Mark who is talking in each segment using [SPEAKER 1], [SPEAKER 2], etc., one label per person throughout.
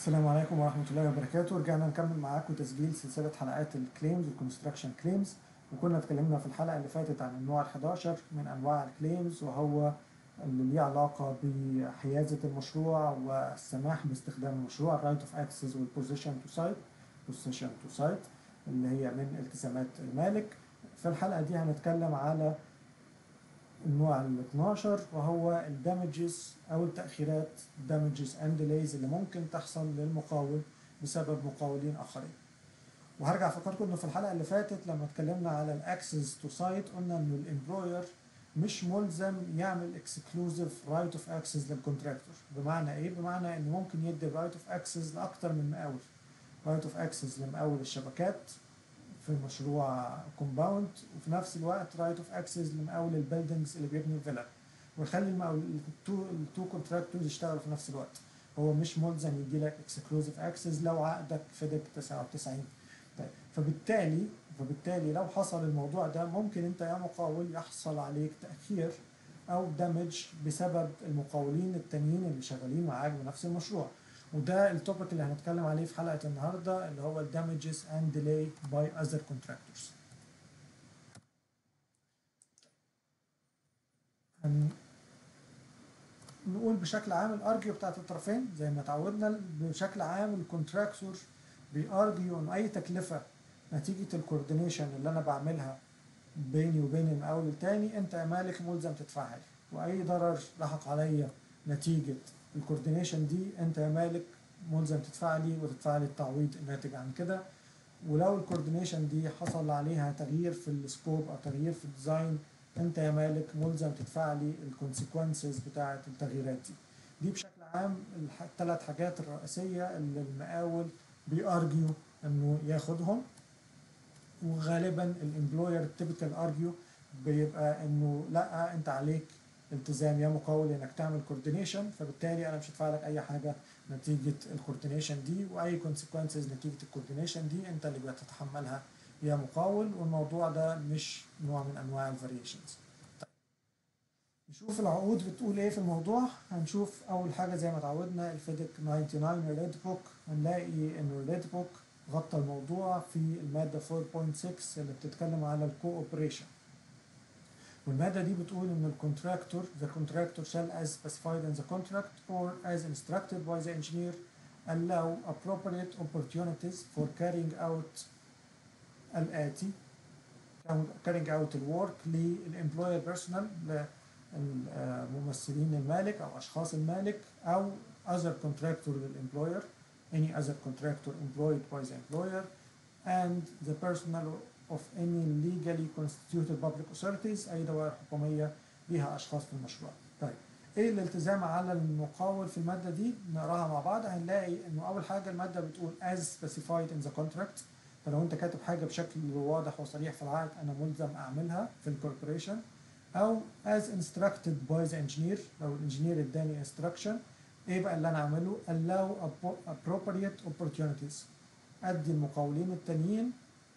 [SPEAKER 1] السلام عليكم ورحمة الله وبركاته رجعنا نكمل معاكم تسجيل سلسلة حلقات الكليمز والكونستراكشن كليمز وكنا اتكلمنا في الحلقة اللي فاتت عن النوع ال11 من أنواع الكليمز وهو اللي ليه علاقة بحيازة المشروع والسماح باستخدام المشروع الرايت اوف اكسس والبوزيشن تو سايت بوزيشن تو سايت اللي هي من التزامات المالك في الحلقة دي هنتكلم على النوع ال 12 وهو الدامجز او التاخيرات دامجز اند ديليز اللي ممكن تحصل للمقاول بسبب مقاولين اخرين وهرجع افكركم انه في الحلقه اللي فاتت لما اتكلمنا على الاكسس تو سايت قلنا انه الامبلوير مش ملزم يعمل اكسكلوزيف رايت اوف اكسس للكونتراكتور بمعنى ايه بمعنى انه ممكن يدي رايت اوف اكسس لاكتر من مقاول رايت اوف اكسس لمقاول الشبكات في مشروع كومباوند وفي نفس الوقت رايت اوف اكسس لمقاول البيلدنجز اللي بيبني الفيلا ويخلي المقاول التو التو كونتراكتورز يشتغلوا في نفس الوقت هو مش ملزم يدي لك اكسكلوزيف اكسس لو عقدك فدك 99 طيب فبالتالي فبالتالي لو حصل الموضوع ده ممكن انت يا مقاول يحصل عليك تاخير او دمج بسبب المقاولين التانيين اللي شغالين معاك بنفس المشروع وده التوبيك اللي هنتكلم عليه في حلقه النهارده اللي هو الدامجز اند ديلي باي اذر كونتراكتورز نقول بشكل عام الارجيو بتاعت الطرفين زي ما اتعودنا بشكل عام الكونتراكتور بيارجيو ان اي تكلفه نتيجه الكوردينيشن اللي انا بعملها بيني وبين المقاول التاني انت يا مالك ملزم تدفعها لي واي ضرر لحق عليا نتيجه الكوردينيشن دي انت يا مالك ملزم تدفع لي وتدفع لي التعويض الناتج عن كده ولو الكوردينيشن دي حصل عليها تغيير في السكوب او تغيير في الديزاين انت يا مالك ملزم تدفع لي الكونسيكونسز بتاعه التغييرات دي دي بشكل عام الثلاث حاجات الرئيسيه اللي المقاول بيارجيو انه ياخدهم وغالبا الامبلوير تيبيكال ارجيو بيبقى انه لا انت عليك التزام يا مقاول انك تعمل كوردينيشن فبالتالي انا مش هدفع لك اي حاجه نتيجه الكوردينيشن دي واي كونسيكونسز نتيجه الكوردينيشن دي انت اللي بتتحملها يا مقاول والموضوع ده مش نوع من انواع الفاريشنز طيب. نشوف العقود بتقول ايه في الموضوع هنشوف اول حاجه زي ما اتعودنا الفيدك 99 ريد بوك هنلاقي انه الريد بوك غطى الموضوع في الماده 4.6 اللي بتتكلم على الكوبريشن والمادة دي بتقول إن الكونتراكتور the contractor shall as specified in the contract or as instructed by the engineer allow appropriate opportunities for carrying out الآتي carrying out الورك للemployer personnel للممثلين المالك أو أشخاص المالك أو other contractor للemployer any other contractor employed by the employer and the personnel of any legally constituted public authorities أي دوائر حكومية ليها أشخاص في المشروع. طيب إيه الالتزام على المقاول في المادة دي؟ نقراها مع بعض هنلاقي إنه أول حاجة المادة بتقول as specified in the contract فلو أنت كاتب حاجة بشكل واضح وصريح في العقد أنا ملزم أعملها في الكوربوريشن أو as instructed by the engineer لو الانجينير اداني instruction إيه بقى اللي أنا أعمله؟ allow appropriate opportunities أدي المقاولين التانيين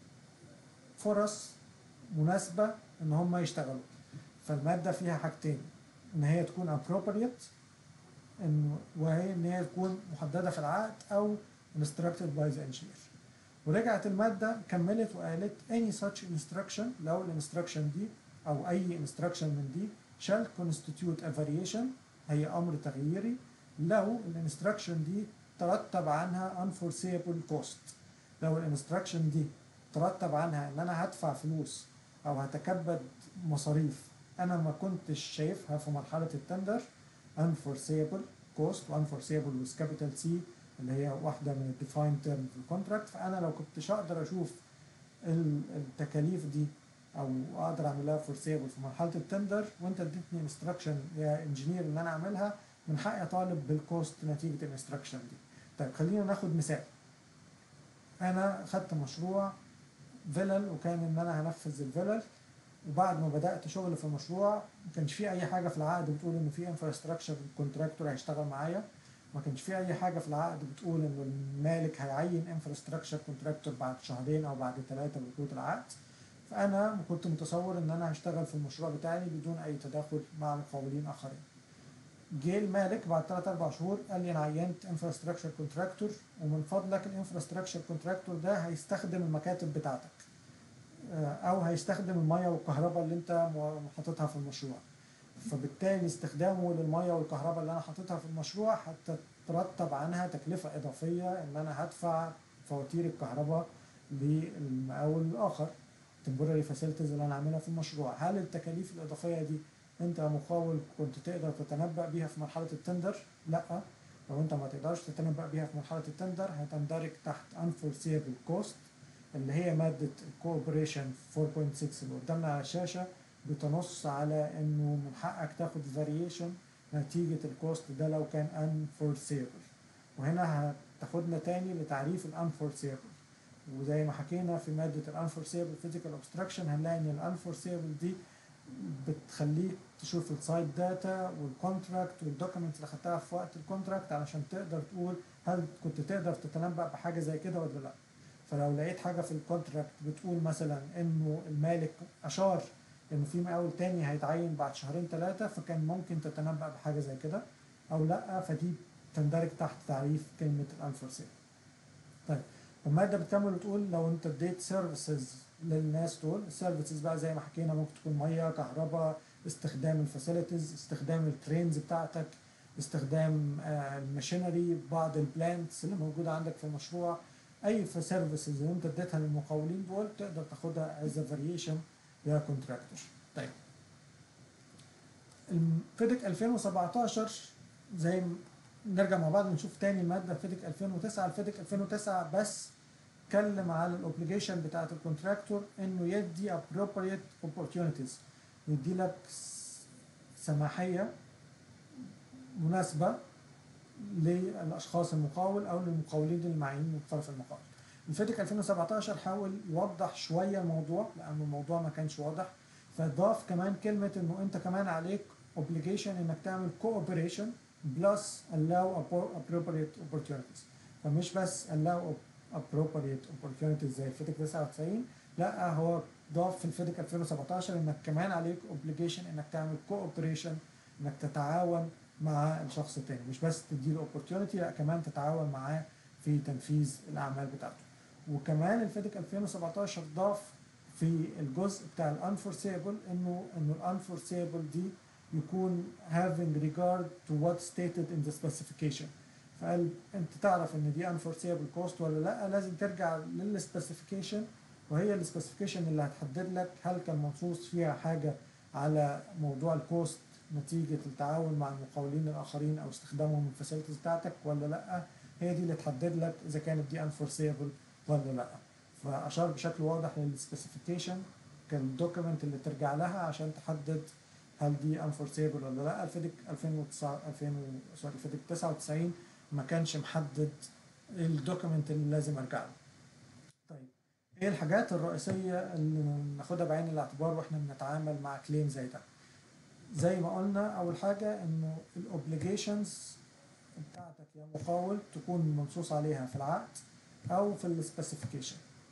[SPEAKER 1] فرص مناسبة إن هم يشتغلوا فالمادة فيها حاجتين إن هي تكون appropriate إن وهي إن هي تكون محددة في العقد أو instructed by the engineer ورجعت المادة كملت وقالت any such instruction لو الانستراكشن دي أو أي instruction من دي shall constitute a variation هي أمر تغييري لو الانستراكشن دي ترتب عنها unforeseeable cost لو الانستراكشن دي ترتب عنها ان انا هدفع فلوس او هتكبد مصاريف انا ما كنتش شايفها في مرحله التندر unforeseeable cost unforeseeable with capital C اللي هي واحده من الديفاين تيرم في الكونتراكت فانا لو كنتش اقدر اشوف التكاليف دي او اقدر اعملها فورسيبل في مرحله التندر وانت اديتني انستراكشن يا انجينير ان انا اعملها من حقي اطالب بالكوست نتيجه الانستراكشن دي طيب خلينا ناخد مثال انا خدت مشروع فيلل وكان ان انا هنفذ الفيلل وبعد ما بدات شغل في المشروع ما كانش في اي حاجه في العقد بتقول ان في انفراستراكشر كونتراكتور هيشتغل معايا ما كانش في اي حاجه في العقد بتقول انه المالك هيعين انفراستراكشر كونتراكتور بعد شهرين او بعد ثلاثه من بطوله العقد فانا كنت متصور ان انا هشتغل في المشروع بتاعي بدون اي تداخل مع مقاولين اخرين جه المالك بعد 3 4 شهور قال لي انا عينت انفراستراكشر كونتراكتور ومن فضلك الانفراستراكشر كونتراكتور ده هيستخدم المكاتب بتاعتك آه، او هيستخدم الميه والكهرباء اللي انت م- حاططها في المشروع فبالتالي استخدامه للميه والكهرباء اللي انا حاططها في المشروع هتترتب عنها تكلفه اضافيه ان انا هدفع فواتير الكهرباء للمقاول الاخر temporary facilities اللي انا عاملها في المشروع هل التكاليف الاضافيه دي انت مقاول كنت تقدر تتنبأ بيها في مرحله التندر لا لو انت ما تقدرش تتنبأ بيها في مرحله التندر هتندرج تحت unforeseeable cost اللي هي ماده الكوبريشن 4.6 اللي قدامنا على الشاشه بتنص على انه من حقك تاخد فاريشن نتيجه الكوست ده لو كان unforeseeable وهنا هتاخدنا تاني لتعريف الانفورسيبل وزي ما حكينا في ماده الانفورسيبل فيزيكال اوبستراكشن هنلاقي ان الانفورسيبل دي بتخليك تشوف السايد داتا والكونتراكت والدوكيومنتس اللي خدتها في وقت الكونتراكت علشان تقدر تقول هل كنت تقدر تتنبأ بحاجه زي كده ولا لا فلو لقيت حاجه في الكونتراكت بتقول مثلا انه المالك اشار انه في مقاول تاني هيتعين بعد شهرين ثلاثه فكان ممكن تتنبأ بحاجه زي كده او لا فدي تندرج تحت تعريف كلمه الانفورسيبل طيب المادة بتكمل وتقول لو انت اديت سيرفيسز للناس دول السيرفيسز بقى زي ما حكينا ممكن تكون ميه كهرباء استخدام الفاسيلتيز استخدام الترينز بتاعتك استخدام الماشينري بعض البلانتس اللي موجوده عندك في المشروع اي سيرفيسز اللي انت اديتها للمقاولين دول تقدر تاخدها از فاريشن يا كونتراكتور طيب فيدك 2017 زي ما نرجع مع بعض نشوف تاني الماده فيدك 2009 الفيدك 2009 بس اتكلم على الاوبليجيشن بتاعت الكونتراكتور انه يدي appropriate opportunities يدي لك سماحيه مناسبه للاشخاص المقاول او للمقاولين المعينين من طرف المقاول. الفيدك 2017 حاول يوضح شويه الموضوع لانه الموضوع ما كانش واضح فضاف كمان كلمه انه انت كمان عليك obligation انك تعمل cooperation plus allow appropriate opportunities فمش بس allow appropriate opportunities زي الفيدك 99 لا هو ضاف في الفيدك 2017 انك كمان عليك obligation انك تعمل cooperation انك تتعاون مع الشخص التاني مش بس تديله opportunity لا كمان تتعاون معاه في تنفيذ الاعمال بتاعته وكمان الفيدك 2017 ضاف في الجزء بتاع الانفورسيبل انه انه الانفورسيبل دي يكون having regard to what stated in the specification فقال انت تعرف ان دي unforeseeable cost ولا لا لازم ترجع للسبيسيفيكيشن وهي السبيسيفيكيشن اللي هتحدد لك هل كان منصوص فيها حاجه على موضوع الكوست نتيجه التعاون مع المقاولين الاخرين او استخدامهم الفاسيلتيز بتاعتك ولا لا هي دي اللي تحدد لك اذا كانت دي unforeseeable ولا لا فاشار بشكل واضح للسبيسيفيكيشن كالدوكيمنت اللي ترجع لها عشان تحدد هل دي unforeseeable ولا لا الفيدك 2009 2000 سوري الفيدك 99 ما كانش محدد الدوكيمنت اللي لازم ارجع له طيب ايه الحاجات الرئيسيه اللي ناخدها بعين الاعتبار واحنا بنتعامل مع كليم زي ده زي ما قلنا اول حاجه انه الاوبليجيشنز بتاعتك يا مقاول تكون منصوص عليها في العقد او في السبيسيفيكيشن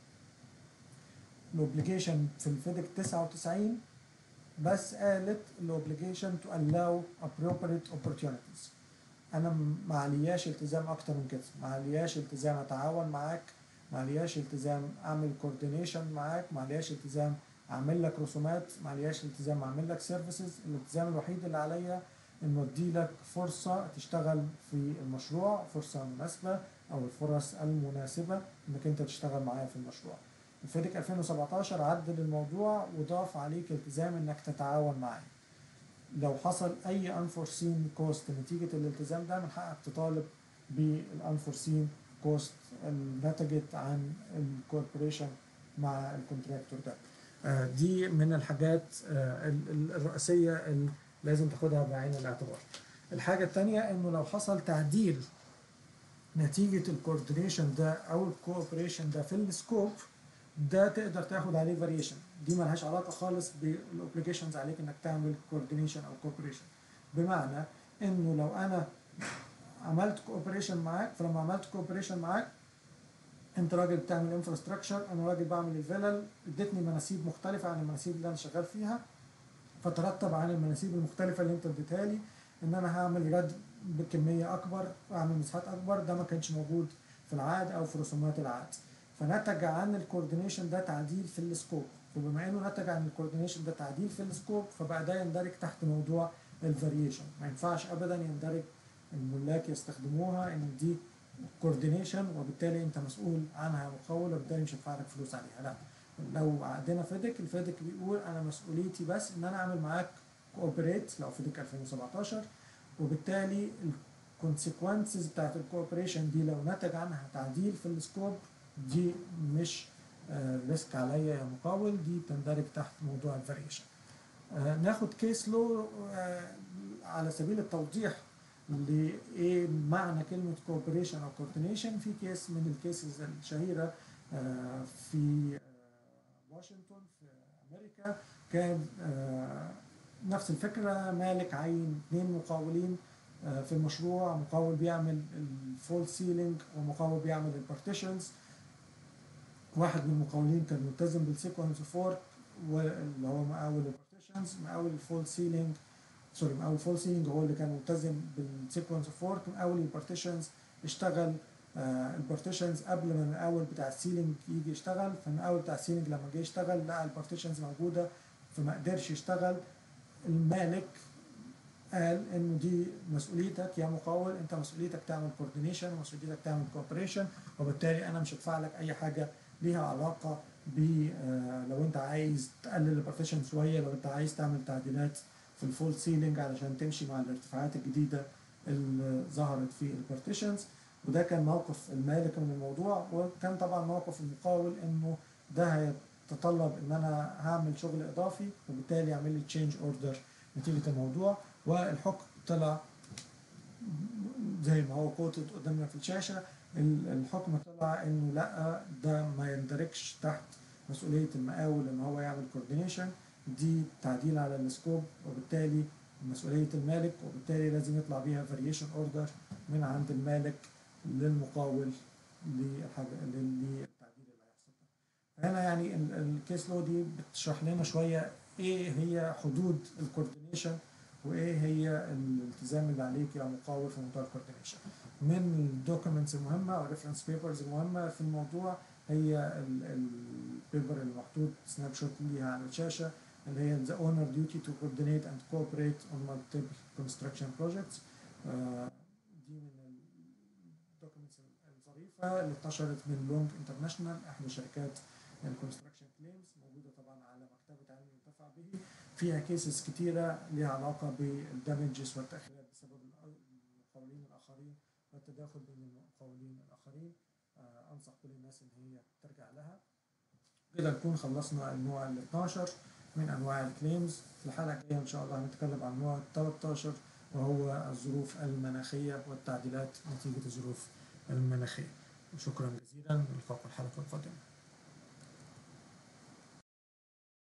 [SPEAKER 1] الاوبليجيشن في الفيدك 99 بس قالت الاوبليجيشن تو allow appropriate opportunities انا ما علياش التزام اكتر من كده ما علياش التزام اتعاون معاك ما علياش التزام اعمل كوردينيشن معاك ما علياش التزام اعمل لك رسومات ما علياش التزام اعمل لك سيرفيسز الالتزام الوحيد اللي عليا انه ادي لك فرصه تشتغل في المشروع فرصه مناسبه او الفرص المناسبه انك انت تشتغل معايا في المشروع الفيدك 2017 عدل الموضوع وضاف عليك التزام انك تتعاون معايا لو حصل اي unforeseen cost نتيجه الالتزام ده من حقك تطالب بالunforeseen cost اللي نتجت عن الكوربوريشن مع الكونتراكتور ده آه دي من الحاجات آه الرئيسيه اللي لازم تاخدها بعين الاعتبار الحاجه الثانيه انه لو حصل تعديل نتيجه الكوردينيشن ده او الكوبريشن ده في السكوب ده تقدر تاخد عليه فاريشن دي ملهاش علاقه خالص بالاوبليجيشنز عليك انك تعمل كوردينيشن او كوبريشن بمعنى انه لو انا عملت كوبريشن معاك فلما عملت كوبريشن معاك انت راجل بتعمل انفراستراكشر انا راجل بعمل الفيلل اديتني مناسيب مختلفه عن المناسيب اللي انا شغال فيها فترتب عن المناسيب المختلفه اللي انت اديتها لي ان انا هعمل رد بكميه اكبر واعمل مساحات اكبر ده ما كانش موجود في العقد او في رسومات العقد فنتج عن الكوردينيشن ده تعديل في السكوب وبما انه نتج عن الكوردينيشن ده تعديل في السكوب فبقى ده يندرج تحت موضوع الفاريشن ما ينفعش ابدا يندرج الملاك يستخدموها ان دي كوردينيشن وبالتالي انت مسؤول عنها مقاول وبالتالي مش هدفع لك فلوس عليها لا لو عندنا فيدك الفيدك بيقول انا مسؤوليتي بس ان انا اعمل معاك كوبريت لو فيدك 2017 وبالتالي الكونسيكونسز بتاعت الكوبريشن دي لو نتج عنها تعديل في السكوب دي مش ريسك عليا يا مقاول دي تندرج تحت موضوع الفاريشن آه ناخد كيس لو آه على سبيل التوضيح لايه معنى كلمه كوبريشن او كوردينيشن في كيس من الكيسز الشهيره آه في واشنطن في امريكا كان نفس الفكره مالك عين اثنين مقاولين في المشروع مقاول بيعمل الفول سيلينج ومقاول بيعمل البارتيشنز واحد من المقاولين كان ملتزم بالسيكونس فورك واللي هو مقاول البارتيشنز مقاول الفول سيلينج سوري مقاول الفول سيلينج هو اللي كان ملتزم بالسيكونس فورك مقاول البارتيشنز اشتغل آه البارتيشنز قبل ما المقاول بتاع السيلينج يجي يشتغل فالمقاول بتاع السيلينج لما جه يشتغل لقى البارتيشنز موجوده فما قدرش يشتغل المالك قال انه دي مسؤوليتك يا مقاول انت مسؤوليتك تعمل كوردينيشن ومسؤوليتك تعمل كوبريشن وبالتالي انا مش هدفع لك اي حاجه ليها علاقه ب آه لو انت عايز تقلل البارتيشن شويه لو انت عايز تعمل تعديلات في الفول سيلينج علشان تمشي مع الارتفاعات الجديده اللي ظهرت في البارتيشنز وده كان موقف المالك من الموضوع وكان طبعا موقف المقاول انه ده هيتطلب ان انا هعمل شغل اضافي وبالتالي يعمل لي تشينج اوردر نتيجه الموضوع والحكم طلع زي ما هو كوتد قدامنا في الشاشه الحكم طلع انه لا ده ما يندرجش تحت مسؤوليه المقاول ان هو يعمل كوردينيشن دي تعديل على السكوب وبالتالي مسؤوليه المالك وبالتالي لازم يطلع بيها فاريشن اوردر من عند المالك للمقاول للحاجه للتعديل اللي هيحصل هنا يعني الكيس لو دي بتشرح لنا شويه ايه هي حدود الكوردينيشن وايه هي الالتزام اللي عليك يا مقاول في موضوع الكوردينيشن من الدوكيومنتس المهمه او الريفرنس بيبرز المهمه في الموضوع هي البيبر اللي محطوط سناب شوت ليها على الشاشه اللي هي the owner duty to coordinate and cooperate on multiple construction projects uh, دي من الدوكيومنتس الظريفه اللي انتشرت من لونج انترناشونال احدى شركات الكونستراكشن كليمز موجوده طبعا على مكتبه علم ينتفع به فيها كيسز كتيره ليها علاقه بالدامجز والتاخيرات بسبب المقاولين الاخرين والتداخل بين المقاولين الاخرين آه انصح كل الناس ان هي ترجع لها كده نكون خلصنا النوع ال 12 من انواع الكليمز في الحلقه الجايه ان شاء الله هنتكلم عن النوع ال 13 وهو الظروف المناخيه والتعديلات نتيجه الظروف المناخيه شكرا جزيلا نلقاكم الحلقه القادمه